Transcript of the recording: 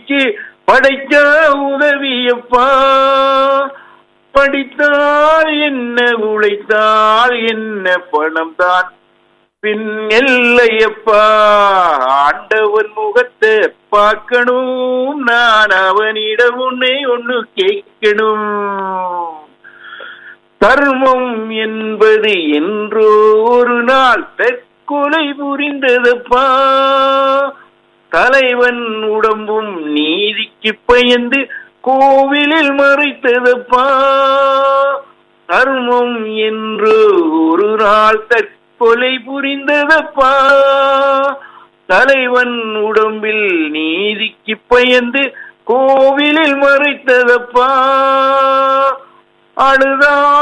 நீதிக்கு படைத்த உதவியப்பா படித்தால் என்ன உழைத்தால் என்ன பணம் தான் பின் எல்லையப்பா ஆண்டவன் முகத்தை பார்க்கணும் நான் அவனிடம் உன்னை ஒண்ணு கேட்கணும் தர்மம் என்பது என்றோ ஒரு நாள் தற்கொலை புரிந்ததப்பா தலைவன் உடம்பும் நீதிக்கு பயந்து கோவிலில் மறைத்ததப்பா தர்மம் என்று ஒரு நாள் தற்கொலை புரிந்ததப்பா தலைவன் உடம்பில் நீதிக்கு பயந்து கோவிலில் மறைத்ததப்பா அழுதா